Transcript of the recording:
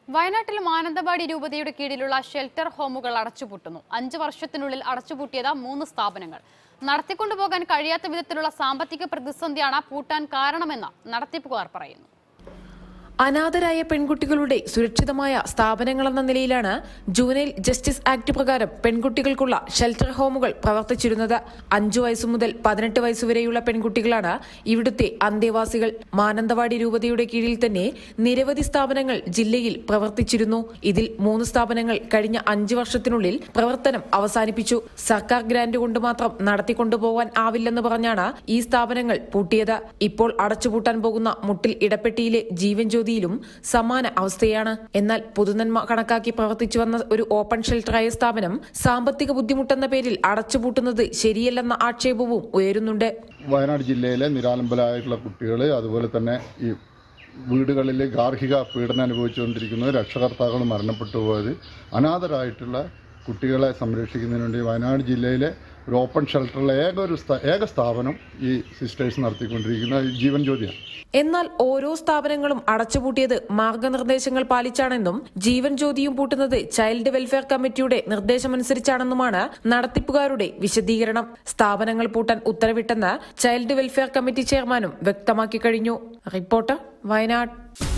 വയനാട്ടിൽ മാനന്തവാടി രൂപതയുടെ കീഴിലുള്ള ഷെൽട്ടർ ഹോമുകൾ അടച്ചുപൂട്ടുന്നു അഞ്ചു വർഷത്തിനുള്ളിൽ അടച്ചുപൂട്ടിയത് മൂന്ന് സ്ഥാപനങ്ങൾ നടത്തിക്കൊണ്ടുപോകാൻ കഴിയാത്ത വിധത്തിലുള്ള സാമ്പത്തിക പ്രതിസന്ധിയാണ് പൂട്ടാൻ കാരണമെന്ന് നടത്തിപ്പുകാർ പറയുന്നു അനാഥരായ പെൺകുട്ടികളുടെ സുരക്ഷിതമായ സ്ഥാപനങ്ങളെന്ന നിലയിലാണ് ജൂനൈൽ ജസ്റ്റിസ് ആക്ട് പ്രകാരം പെൺകുട്ടികൾക്കുള്ള ഷെൽട്ടർ ഹോമുകൾ പ്രവർത്തിച്ചിരുന്നത് അഞ്ചു വയസ്സു മുതൽ പതിനെട്ട് വയസ്സുവരെയുള്ള പെൺകുട്ടികളാണ് ഇവിടുത്തെ അന്തേവാസികൾ മാനന്തവാടി രൂപതയുടെ കീഴിൽ തന്നെ നിരവധി സ്ഥാപനങ്ങൾ ജില്ലയിൽ പ്രവർത്തിച്ചിരുന്നു ഇതിൽ മൂന്ന് സ്ഥാപനങ്ങൾ കഴിഞ്ഞ അഞ്ചു വർഷത്തിനുള്ളിൽ പ്രവർത്തനം അവസാനിപ്പിച്ചു സർക്കാർ ഗ്രാന്റ് കൊണ്ട് മാത്രം നടത്തിക്കൊണ്ടുപോകാൻ ആവില്ലെന്ന് പറഞ്ഞാണ് ഈ സ്ഥാപനങ്ങൾ പൂട്ടിയത് ഇപ്പോൾ അടച്ചുപൂട്ടാൻ പോകുന്ന മുട്ടിൽ ഇടപ്പെട്ടിയിലെ ജീവൻ ജ്യോതിയിലും സമാന അവസ്ഥയാണ് എന്നാൽ പൊതുനന്മ കണക്കാക്കി പ്രവർത്തിച്ചു വന്ന ഒരു ഓപ്പൺ ഷെൽട്ടറായ സ്ഥാപനം സാമ്പത്തിക ബുദ്ധിമുട്ടെന്ന പേരിൽ അടച്ചുപൂട്ടുന്നത് ശരിയല്ലെന്ന ആക്ഷേപവും ഉയരുന്നുണ്ട് വയനാട് ജില്ലയിലെ നിരാലംബരായിട്ടുള്ള കുട്ടികൾ അതുപോലെ തന്നെ ഈ വീടുകളിൽ ഗാർഹിക പീഡനം അനുഭവിച്ചുകൊണ്ടിരിക്കുന്നത് രക്ഷകർത്താക്കൾ മരണപ്പെട്ടു പോയത് അനാഥരായിട്ടുള്ള കുട്ടികളെ സംരക്ഷിക്കുന്നതിന് വേണ്ടി വയനാട് ജില്ലയിലെ ഒരു ഓപ്പൺ ഷെൽട്ടറിലെ ഏക ഒരു സ്ഥാ- ഏക സ്ഥാപനം ഈ സിസ്റ്റേഴ്സ് നടത്തിക്കൊണ്ടിരിക്കുന്ന ഈ ജീവൻ ജ്യോതിയാണ് എന്നാൽ ഓരോ സ്ഥാപനങ്ങളും അടച്ചുപൂട്ടിയത് മാർഗനിർദ്ദേശങ്ങൾ പാലിച്ചാണെന്നും ജീവൻ ജ്യോതിയും പൂട്ടുന്നത് ചൈൽഡ് വെൽഫെയർ കമ്മിറ്റിയുടെ നിർദ്ദേശമനുസരിച്ചാണെന്നുമാണ് നടത്തിപ്പുകാരുടെ വിശദീകരണം സ്ഥാപനങ്ങൾ പൂട്ടാൻ ഉത്തരവിട്ടെന്ന് ചൈൽഡ് വെൽഫെയർ കമ്മിറ്റി ചെയർമാനും വ്യക്തമാക്കി കഴിഞ്ഞു റിപ്പോർട്ടർ വയനാട്